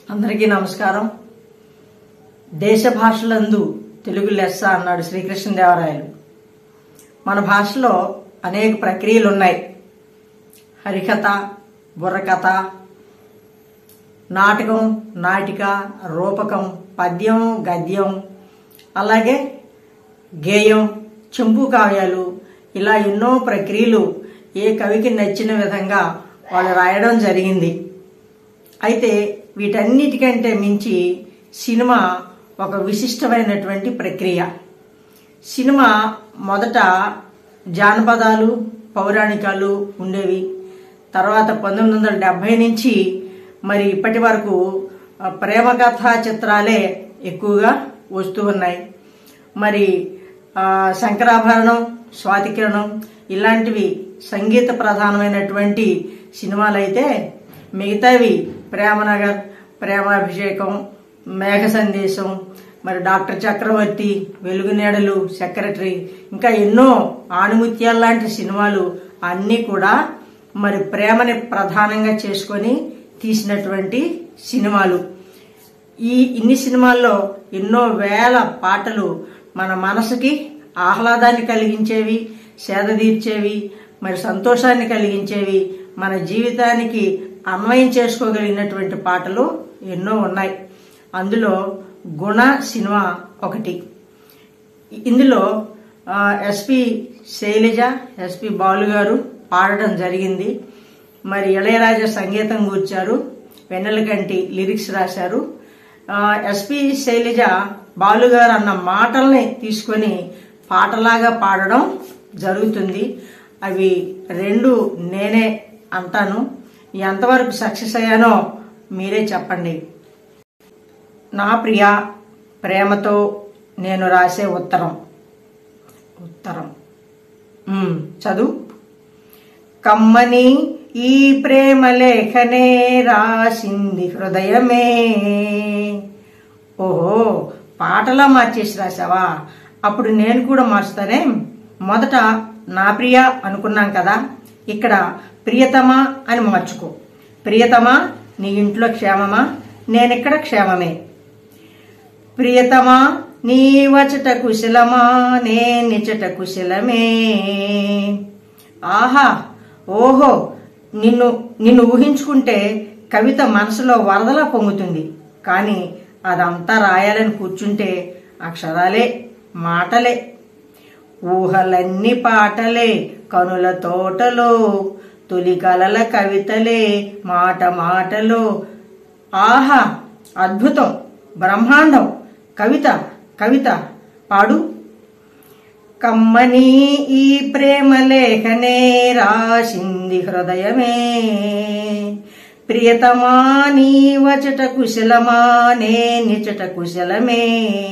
అందరికీ నమస్కారం దేశ భాషలందు తెలుగు లెస్స అన్నాడు శ్రీకృష్ణదేవరాయలు మన భాషలో అనేక ప్రక్రియలు ఉన్నాయి హరికథ బుర్రకథ నాటకం నాటిక రూపకం పద్యం గద్యం అలాగే గేయం చెంపు కావ్యాలు ఇలా ఎన్నో ప్రక్రియలు ఏ కవికి నచ్చిన విధంగా వాళ్ళు రాయడం జరిగింది అయితే వీటన్నిటికంటే మించి సినిమా ఒక విశిష్టమైనటువంటి ప్రక్రియ సినిమా మొదట జానపదాలు పౌరాణికాలు ఉండేవి తర్వాత పంతొమ్మిది వందల డెబ్బై నుంచి మరి ఇప్పటి వరకు ఆ, ప్రేమ కథా చిత్రాలే ఎక్కువగా వస్తూ ఉన్నాయి మరి ఆ, శంకరాభరణం స్వాతికిరణం ఇలాంటివి సంగీత ప్రధానమైనటువంటి సినిమాలైతే మిగతావి ప్రేమనగర్ ప్రేమాభిషేకం మేఘ సందేశం మరి డాక్టర్ చక్రవర్తి వెలుగునేడలు సెక్రటరీ ఇంకా ఎన్నో ఆణిముత్యాల లాంటి సినిమాలు అన్నీ కూడా మరి ప్రేమని ప్రధానంగా చేసుకొని తీసినటువంటి సినిమాలు ఈ ఇన్ని సినిమాల్లో ఎన్నో వేల పాటలు మన మనసుకి ఆహ్లాదాన్ని కలిగించేవి సేద తీర్చేవి మరి సంతోషాన్ని కలిగించేవి మన జీవితానికి అన్వయం చేసుకోగలిగినటువంటి పాటలు ఎన్నో ఉన్నాయి అందులో గుణ సినిమా ఒకటి ఇందులో ఆ, ఎస్పి శైలజ ఎస్పి బాలు గారు పాడడం జరిగింది మరి ఇళయరాజా సంగీతం కూర్చారు వెన్నెలకంటి లిరిక్స్ రాశారు ఆ, ఎస్పి శైలజ బాలు గారు అన్న మాటల్ని తీసుకొని పాటలాగా పాడడం జరుగుతుంది అవి రెండు నేనే అంటాను ఎంతవరకు సక్సెస్ అయ్యానో మీరే చెప్పండి నా ప్రియ ప్రేమతో నేను రాసే ఉత్తరం ఉత్తరం ఉమ్, చదువు కమ్మని ఈ ప్రేమ లేఖనే రాసింది హృదయమే ఓహో పాటలా మార్చేసి రాసావా అప్పుడు నేను కూడా మార్చుతానే మొదట నా ప్రియ అనుకున్నాం కదా ఇక్కడ ప్రియతమా అని మార్చుకో ప్రియతమా నీ ఇంట్లో క్షేమమా నేనిక్కడ క్షేమమే ప్రియతమా నీ వచట కుశలమా నే నిచట కుశలమే ఆహా ఓహో నిన్ను నిన్ను ఊహించుకుంటే కవిత మనసులో వరదలా పొంగుతుంది కానీ అదంతా రాయాలని కూర్చుంటే అక్షరాలే మాటలే ఊహలన్నీ పాటలే కనుల తోటలో తొలి కలల కవితలే మాట మాటలో ఆహా అద్భుతం బ్రహ్మాండం కవిత కవిత పాడు కమ్మని ఈ ప్రేమ లేఖనే రాసింది హృదయమే ప్రియతమా నీ వచట కుశలమా నే నిచట కుశలమే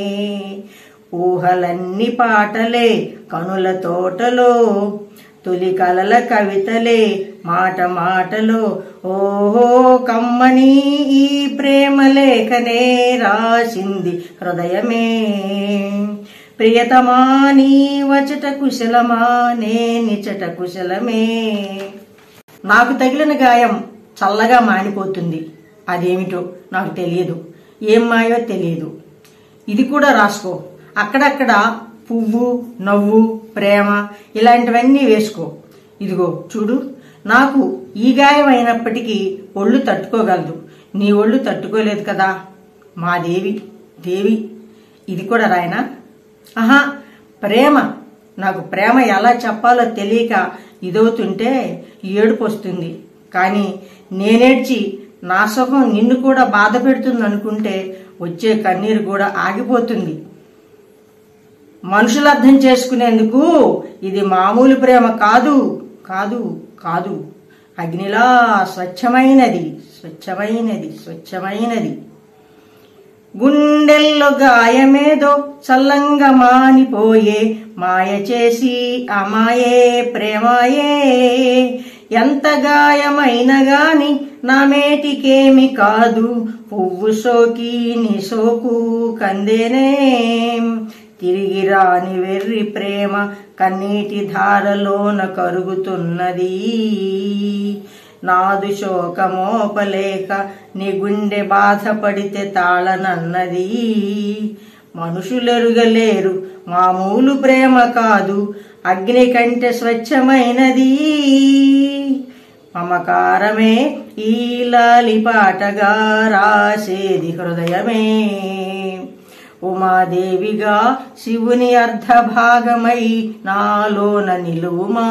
ఊహలన్నీ పాటలే కనుల తోటలో తొలి కలల కవితలే మాట మాటలో ఓహో కమ్మని ఈ ప్రేమ లేఖనే రాసింది హృదయమే ప్రియతమా నీ వచట కుశలమా నే నిచట కుశలమే నాకు తగిలిన గాయం చల్లగా మానిపోతుంది అదేమిటో నాకు తెలియదు ఏం మాయో తెలియదు ఇది కూడా రాసుకో అక్కడక్కడ పువ్వు నవ్వు ప్రేమ ఇలాంటివన్నీ వేసుకో ఇదిగో చూడు నాకు ఈ గాయం అయినప్పటికీ ఒళ్ళు తట్టుకోగలదు నీ ఒళ్ళు తట్టుకోలేదు కదా మా దేవి దేవి ఇది కూడా రాయనా ఆహా ప్రేమ నాకు ప్రేమ ఎలా చెప్పాలో తెలియక ఇదవుతుంటే ఏడుపు వస్తుంది కానీ నేనేడ్చి నా సుఖం నిన్ను కూడా బాధ పెడుతుంది అనుకుంటే వచ్చే కన్నీరు కూడా ఆగిపోతుంది మనుషులు అర్థం చేసుకునేందుకు ఇది మామూలు ప్రేమ కాదు కాదు కాదు అగ్నిలా స్వచ్ఛమైనది స్వచ్ఛమైనది స్వచ్ఛమైనది గుండెల్లో గాయమేదో చల్లంగా మానిపోయే మాయ చేసి అమాయే ప్రేమాయే ఎంత గాయమైన గాని నా మేటికేమి కాదు పువ్వు సోకి నీ సోకు కందేనే తిరిగి రాని వెర్రి ప్రేమ కన్నీటి ధారలోన కరుగుతున్నది నాదు శోకమోపలేక నీ గుండె బాధపడితే తాళనన్నది మనుషులెరుగలేరు మామూలు ప్రేమ కాదు అగ్ని కంటే స్వచ్ఛమైనది మమకారమే ఈ లాలి పాటగా రాసేది హృదయమే ఉమాదేవిగా శివుని అర్ధభాగమై నాలోన నిలువుమా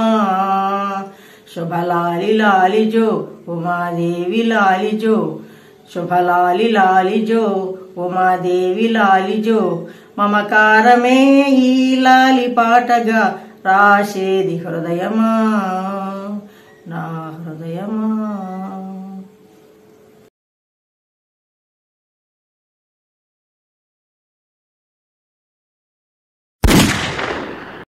శుభలాలి లాలిజో ఉమాదేవి లాలిజో శుభలాలి లాలిజో ఉమాదేవి లాలిజో మమకారమే ఈ లాలి పాటగా రాసేది హృదయమా నా హృదయమా